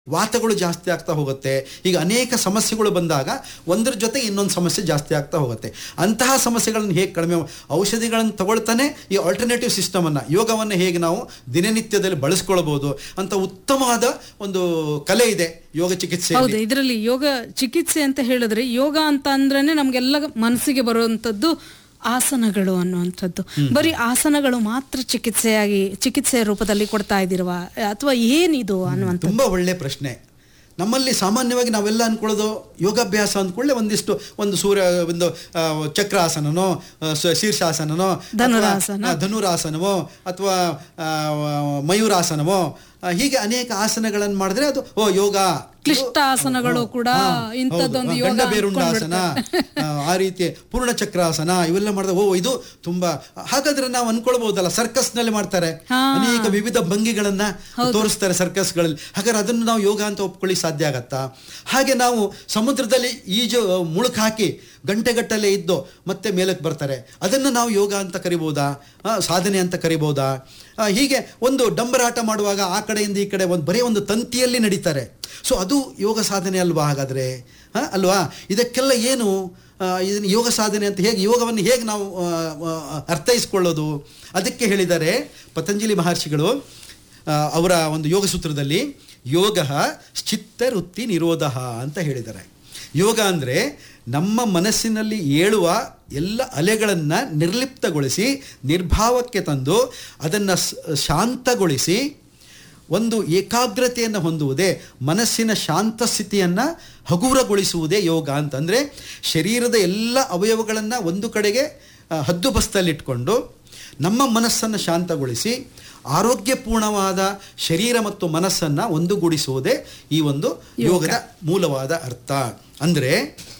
ವಾತಗಳು ಜಾಸ್ತಿ ಆಗ್ತಾ ಹೋಗುತ್ತೆ ಈಗ ಅನೇಕ ಸಮಸ್ಯೆಗಳು ಬಂದಾಗ ಒಂದರ ಜೊತೆ ಇನ್ನೊಂದು ಸಮಸ್ಯೆ ಜಾಸ್ತಿ ಆಗ್ತಾ ಹೋಗುತ್ತೆ ಅಂತಹ ಸಮಸ್ಯೆಗಳನ್ನು ಹೇಗೆ ಕಡಿಮೆ ಔಷಧಿಗಳನ್ನು ತಗೊಳ್ತಾನೆ ಈ ಆಲ್ಟರ್ನೇಟಿವ್ ಸಿಸ್ಟಮನ್ನು ಯೋಗವನ್ನು ಹೇಗೆ ನಾವು ದಿನನಿತ್ಯದಲ್ಲಿ ಬಳಸ್ಕೊಳ್ಬೋದು ಅಂತ ಉತ್ತಮವಾದ ಒಂದು ಕಲೆ ಇದೆ ಯೋಗ ಚಿಕಿತ್ಸೆ ಹೌದು ಇದರಲ್ಲಿ ಯೋಗ ಚಿಕಿತ್ಸೆ ಅಂತ ಹೇಳಿದ್ರೆ ಯೋಗ ಅಂತ ಅಂದ್ರೇನೆ ನಮ್ಗೆಲ್ಲ ಮನಸ್ಸಿಗೆ ಬರುವಂತದ್ದು ಆಸನಗಳು ಅನ್ನುವಂಥದ್ದು ಬರೀ ಆಸನಗಳು ಮಾತ್ರ ಚಿಕಿತ್ಸೆಯಾಗಿ ಚಿಕಿತ್ಸೆಯ ರೂಪದಲ್ಲಿ ಕೊಡ್ತಾ ಇದಿರುವ ಅಥವಾ ಏನಿದು ಅನ್ನುವಂಥ ತುಂಬ ಒಳ್ಳೆ ಪ್ರಶ್ನೆ ನಮ್ಮಲ್ಲಿ ಸಾಮಾನ್ಯವಾಗಿ ನಾವೆಲ್ಲ ಅನ್ಕೊಳ್ಳೋದು ಯೋಗಾಭ್ಯಾಸ ಅಂದ್ಕೊಳ್ಳೆ ಒಂದಿಷ್ಟು ಒಂದು ಸೂರ್ಯ ಒಂದು ಆ, ಚಕ್ರಾಸನನೋ ಆ, ಸ- ಶೀರ್ಷಾಸನನೋ ಅಥವಾ, ಧನುರಾಸನ. ಆ, ಧನುರಾಸನವೋ ಅಥವಾ ಆ, ಮಯೂರಾಸನವೋ ಆ, ಹೀಗೆ ಅನೇಕ ಆಸನಗಳನ್ನು ಮಾಡಿದ್ರೆ ಅದು ಓ ಯೋಗ ಕ್ಲಿಷ್ಟ ಆಸನಗಳು ಕೂಡ ಹಾ, ಇಂಥದ್ದೊಂದು ಹೌದು. ಯೋಗ ಗಂಡ ಬೇರುಂಡಾಸನ ಆ, ಆ ರೀತಿ ಪೂರ್ಣ ಚಕ್ರಾಸನ ಇವೆಲ್ಲ ಮಾಡಿದ್ರೆ ಓ ಇದು ತುಂಬಾ ಹಾಗಾದ್ರೆ ನಾವು ಅನ್ಕೊಳ್ಬಹುದಲ್ಲ ಸರ್ಕಸ್ ನಲ್ಲಿ ಮಾಡ್ತಾರೆ ಹಾ. ಅನೇಕ ವಿವಿಧ ಭಂಗಿಗಳನ್ನ ತೋರಿಸ್ತಾರೆ ಸರ್ಕಸ್ಗಳಲ್ಲಿ ಹಾಗಾದ್ರೆ ಅದನ್ನು ನಾವು ಯೋಗ ಅಂತ ಒಪ್ಕೊಳ್ಳಿ ಸಾಧ್ಯ ಆಗತ್ತಾ ಹಾಗೆ ನಾವು ಸಮುದ್ರದಲ್ಲಿ ಈಜು ಮುಳುಕು ಹಾಕಿ ಗಂಟೆಗಟ್ಟಲೆ ಇದ್ದು ಮತ್ತೆ ಮೇಲಕ್ಕೆ ಬರ್ತಾರೆ ಅದನ್ನು ನಾವು ಯೋಗ ಅಂತ ಕರಿಬೋದಾ ಆ, ಸಾಧನೆ ಅಂತ ಕರಿಬೋದಾ ಆ, ಹೀಗೆ ಒಂದು ಡಂಬರಾಟ ಮಾಡುವಾಗ ಆ ಕಡೆಯಿಂದ ಈ ಕಡೆ ಒಂದು ಬರೀ ಒಂದು ತಂತಿಯಲ್ಲಿ ನಡೀತಾರೆ ಸೊ ಅದು ಯೋಗ ಸಾಧನೆ ಅಲ್ವಾ ಹಾಗಾದರೆ ಹಾಂ ಅಲ್ವಾ ಇದಕ್ಕೆಲ್ಲ ಏನು ಆ, ಇದನ್ನು ಯೋಗ ಸಾಧನೆ ಅಂತ ಹೇಗೆ ಯೋಗವನ್ನು ಹೇಗೆ ನಾವು ಆ, ಆ, ಅರ್ಥೈಸ್ಕೊಳ್ಳೋದು ಅದಕ್ಕೆ ಹೇಳಿದ್ದಾರೆ ಪತಂಜಲಿ ಮಹರ್ಷಿಗಳು ಆ, ಅವರ ಒಂದು ಯೋಗ ಸೂತ್ರದಲ್ಲಿ ಯೋಗ ಚಿತ್ತ ವೃತ್ತಿ ನಿರೋಧ ಅಂತ ಹೇಳಿದ್ದಾರೆ ಯೋಗ ಅಂದರೆ ನಮ್ಮ ಮನಸ್ಸಿನಲ್ಲಿ ಏಳುವ ಎಲ್ಲ ಅಲೆಗಳನ್ನು ನಿರ್ಲಿಪ್ತಗೊಳಿಸಿ ನಿರ್ಭಾವಕ್ಕೆ ತಂದು ಅದನ್ನು ಶಾಂತಗೊಳಿಸಿ ಒಂದು ಏಕಾಗ್ರತೆಯನ್ನು ಹೊಂದುವುದೇ ಮನಸ್ಸಿನ ಶಾಂತ ಸ್ಥಿತಿಯನ್ನು ಹಗುರಗೊಳಿಸುವುದೇ ಯೋಗ ಅಂತಂದರೆ ಶರೀರದ ಎಲ್ಲ ಅವಯವಗಳನ್ನು ಒಂದು ಕಡೆಗೆ ಆ, ಹದ್ದುಬಸ್ತಲ್ಲಿಟ್ಕೊಂಡು ನಮ್ಮ ಮನಸ್ಸನ್ನು ಶಾಂತಗೊಳಿಸಿ ಆರೋಗ್ಯಪೂರ್ಣವಾದ ಶರೀರ ಮತ್ತು ಮನಸ್ಸನ್ನು ಒಂದುಗೂಡಿಸುವುದೇ ಈ ಒಂದು ಯೋಗದ ಮೂಲವಾದ ಅರ್ಥ ಅಂದರೆ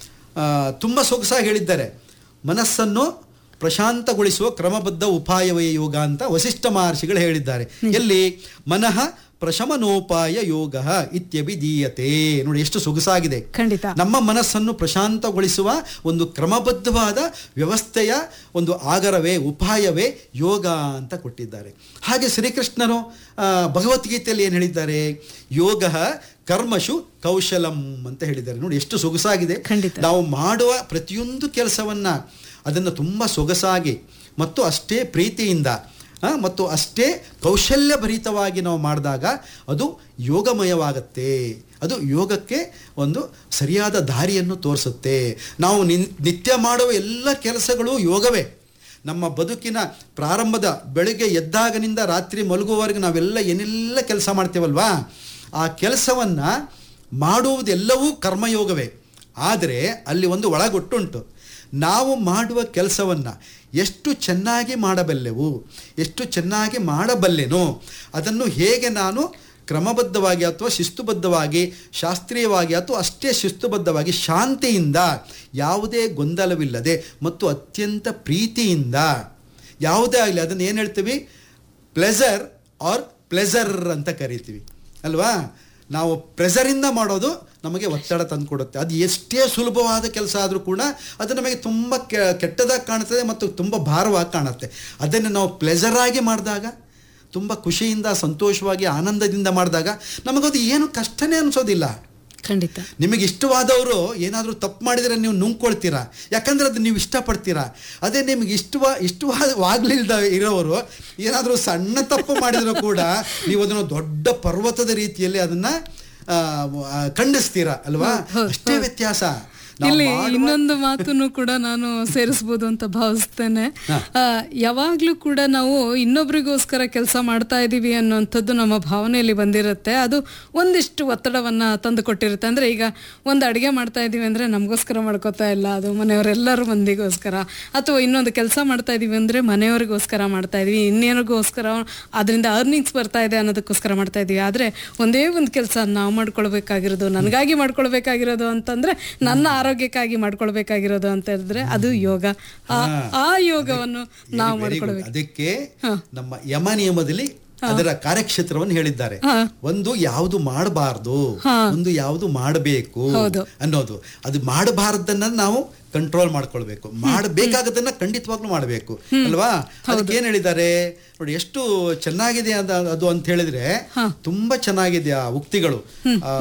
ತುಂಬ ಸೊಗಸಾಗಿ ಹೇಳಿದ್ದಾರೆ ಮನಸ್ಸನ್ನು ಪ್ರಶಾಂತಗೊಳಿಸುವ ಕ್ರಮಬದ್ಧ ಉಪಾಯವೇ ಯೋಗ ಅಂತ ವಸಿಷ್ಠ ಮಹರ್ಷಿಗಳು ಹೇಳಿದ್ದಾರೆ ಎಲ್ಲಿ ಮನಃ ಪ್ರಶಮನೋಪಾಯ ಯೋಗ ಇತ್ಯಭಿಧೀಯತೆ ನೋಡಿ ಎಷ್ಟು ಸೊಗಸಾಗಿದೆ ಖಂಡಿತ ನಮ್ಮ ಮನಸ್ಸನ್ನು ಪ್ರಶಾಂತಗೊಳಿಸುವ ಒಂದು ಕ್ರಮಬದ್ಧವಾದ ವ್ಯವಸ್ಥೆಯ ಒಂದು ಆಗರವೇ ಉಪಾಯವೇ ಯೋಗ ಅಂತ ಕೊಟ್ಟಿದ್ದಾರೆ ಹಾಗೆ ಶ್ರೀಕೃಷ್ಣನು ಆ, ಭಗವದ್ಗೀತೆಯಲ್ಲಿ ಏನು ಹೇಳಿದ್ದಾರೆ ಯೋಗ ಕರ್ಮಶು ಕೌಶಲಂ ಅಂತ ಹೇಳಿದ್ದಾರೆ ನೋಡಿ ಎಷ್ಟು ಸೊಗಸಾಗಿದೆ ಖಂಡಿತ. ನಾವು ಮಾಡುವ ಪ್ರತಿಯೊಂದು ಕೆಲಸವನ್ನ ಅದನ್ನು ತುಂಬ ಸೊಗಸಾಗಿ ಮತ್ತು ಅಷ್ಟೇ ಪ್ರೀತಿಯಿಂದ ಆ, ಮತ್ತು ಅಷ್ಟೇ ಕೌಶಲ್ಯಭರಿತವಾಗಿ ನಾವು ಮಾಡಿದಾಗ ಅದು ಯೋಗಮಯವಾಗತ್ತೆ ಅದು ಯೋಗಕ್ಕೆ ಒಂದು ಸರಿಯಾದ ದಾರಿಯನ್ನು ತೋರಿಸುತ್ತೆ ನಾವು ನಿನ್ ನಿತ್ಯ ಮಾಡುವ ಎಲ್ಲ ಕೆಲಸಗಳು ಯೋಗವೇ ನಮ್ಮ ಬದುಕಿನ ಪ್ರಾರಂಭದ ಬೆಳಗ್ಗೆ ಎದ್ದಾಗನಿಂದ ರಾತ್ರಿ ಮಲಗುವವರೆಗೆ ನಾವೆಲ್ಲ ಏನೆಲ್ಲ ಕೆಲಸ ಮಾಡ್ತೇವಲ್ವಾ ಆ ಕೆಲಸವನ್ನು ಮಾಡುವುದೆಲ್ಲವೂ ಕರ್ಮಯೋಗವೇ ಆದರೆ ಅಲ್ಲಿ ಒಂದು ಒಳಗೊಟ್ಟುಂಟು ನಾವು ಮಾಡುವ ಕೆಲಸವನ್ನು ಎಷ್ಟು ಚೆನ್ನಾಗಿ ಮಾಡಬಲ್ಲೆವು ಎಷ್ಟು ಚೆನ್ನಾಗಿ ಮಾಡಬಲ್ಲೆನೋ ಅದನ್ನು ಹೇಗೆ ನಾನು ಕ್ರಮಬದ್ಧವಾಗಿ ಅಥವಾ ಶಿಸ್ತುಬದ್ಧವಾಗಿ ಶಾಸ್ತ್ರೀಯವಾಗಿ ಅಥವಾ ಅಷ್ಟೇ ಶಿಸ್ತುಬದ್ಧವಾಗಿ ಶಾಂತಿಯಿಂದ ಯಾವುದೇ ಗೊಂದಲವಿಲ್ಲದೆ ಮತ್ತು ಅತ್ಯಂತ ಪ್ರೀತಿಯಿಂದ ಯಾವುದೇ ಆಗಲಿ ಅದನ್ನು ಏನು ಹೇಳ್ತೀವಿ ಪ್ಲೆಸರ್ ಆರ್ ಪ್ಲೆಸರ್ ಅಂತ ಕರಿತೀವಿ ಅಲ್ವಾ ನಾವು ಪ್ರೆಸರಿಂದ ಮಾಡೋದು ನಮಗೆ ಒತ್ತಡ ತಂದುಕೊಡುತ್ತೆ ಅದು ಎಷ್ಟೇ ಸುಲಭವಾದ ಕೆಲಸ ಆದರೂ ಕೂಡ ಅದು ನಮಗೆ ತುಂಬ ಕೆ- ಕೆಟ್ಟದಾಗಿ ಕಾಣುತ್ತದೆ ಮತ್ತು ತುಂಬ ಭಾರವಾಗಿ ಕಾಣುತ್ತೆ ಅದನ್ನು ನಾವು ಪ್ಲೆಸರಾಗಿ ಮಾಡಿದಾಗ ತುಂಬ ಖುಷಿಯಿಂದ ಸಂತೋಷವಾಗಿ ಆನಂದದಿಂದ ಮಾಡಿದಾಗ ನಮಗದು ಏನು ಕಷ್ಟನೇ ಅನಿಸೋದಿಲ್ಲ ಖಂಡಿತ ನಿಮಗೆ ಇಷ್ಟವಾದವರು ಏನಾದರೂ ತಪ್ಪು ಮಾಡಿದರೆ ನೀವು ನುಂಗ್ಕೊಳ್ತೀರಾ ಯಾಕಂದ್ರೆ ಅದು ನೀವು ಇಷ್ಟಪಡ್ತೀರಾ ಅದೇ ನಿಮಗೆ ಇಷ್ಟವ ಇಷ್ಟವಾಗಲಿಲ್ದ ಇರೋರು ಏನಾದರೂ ಸಣ್ಣ ತಪ್ಪು ಮಾಡಿದರೂ ಕೂಡ ನೀವು ಅದನ್ನು ದೊಡ್ಡ ಪರ್ವತದ ರೀತಿಯಲ್ಲಿ ಅದನ್ನ ಆ, ಆ, ಖಂಡಿಸ್ತೀರಾ ಅಲ್ವಾ ಅಷ್ಟೇ ವ್ಯತ್ಯಾಸ ನಾವು ಇಲ್ಲಿ ಮಾಡುವ- ಇನ್ನೊಂದು ಮಾತನ್ನು ಕೂಡ ನಾನು ಸೇರಿಸ್ಬೋದು ಅಂತ ಭಾವಿಸ್ತೇನೆ ಆ, ಯಾವಾಗ್ಲೂ ಕೂಡ ನಾವು ಇನ್ನೊಬ್ರಿಗೋಸ್ಕರ ಕೆಲಸ ಮಾಡ್ತಾ ಇದ್ದೀವಿ ಅನ್ನುವಂಥದ್ದು ನಮ್ಮ ಭಾವನೆಯಲ್ಲಿ ಬಂದಿರುತ್ತೆ ಅದು ಒಂದಿಷ್ಟು ಒತ್ತಡವನ್ನ ತಂದು ಕೊಟ್ಟಿರುತ್ತೆ ಅಂದ್ರೆ ಈಗ ಒಂದು ಅಡಿಗೆ ಮಾಡ್ತಾ ಇದೀವಿ ಅಂದ್ರೆ ನಮಗೋಸ್ಕರ ಮಾಡ್ಕೋತಾ ಇಲ್ಲ ಅದು ಮನೆಯವರೆಲ್ಲರೂ ಮಂದಿಗೋಸ್ಕರ ಅಥವಾ ಇನ್ನೊಂದು ಕೆಲಸ ಮಾಡ್ತಾ ಇದೀವಿ ಅಂದ್ರೆ ಮನೆಯವರಿಗೋಸ್ಕರ ಮಾಡ್ತಾ ಇದೀವಿ ಇನ್ನೇನಿಗೋಸ್ಕರ ಅದರಿಂದ ಅರ್ನಿಂಗ್ಸ್ ಬರ್ತಾ ಇದೆ ಅನ್ನೋದಕ್ಕೋಸ್ಕರ ಮಾಡ್ತಾ ಇದೀವಿ ಆದ್ರೆ ಒಂದೇ ಒಂದು ಕೆಲಸ ನಾವು ಮಾಡ್ಕೊಳ್ಬೇಕಾಗಿರೋದು ನನಗಾಗಿ ಮಾಡ್ಕೊಳ್ಬೇಕಾಗಿರೋದು ಅಂತಂದ್ರೆ ನನ್ನ ಆರೋಗ್ಯಕ್ಕಾಗಿ ಮಾಡ್ಕೊಳ್ಬೇಕಾಗಿರೋದು ಅಂತ ಹೇಳಿದ್ರೆ ಅದು ಯೋಗ ಆ- ಆ ಯೋಗವನ್ನು ನಾವು Very good. ಮಾಡ್ಕೊಳ್ಬೇಕು ಅದಕ್ಕೆ ನಮ್ಮ ಯಮ ನಿಯಮದಲ್ಲಿ ಅದರ ಕಾರ್ಯಕ್ಷೇತ್ರವನ್ನು ಹೇಳಿದ್ದಾರೆ ಒಂದು ಯಾವುದು ಮಾಡಬಾರ್ದು ಒಂದು ಯಾವುದು ಮಾಡಬೇಕು ಹೌದು. ಅನ್ನೋದು ಅದು ಮಾಡಬಾರದನ್ನ ನಾವು ಕಂಟ್ರೋಲ್ ಮಾಡ್ಕೊಳ್ಬೇಕು ಮಾಡಬೇಕಾಗದನ್ನ ಖಂಡಿತವಾಗ್ಲೂ ಮಾಡಬೇಕು ಅಲ್ವಾ ಅದಕ್ಕೆ ಏನ್ ಹೇಳಿದ್ದಾರೆ ನೋಡಿ ಎಷ್ಟು ಚೆನ್ನಾಗಿದೆ ಅದ ಅದು ಅಂತ ಹೇಳಿದ್ರೆ ತುಂಬಾ ಚೆನ್ನಾಗಿದೆ ಆ ಉಕ್ತಿಗಳು ಆ,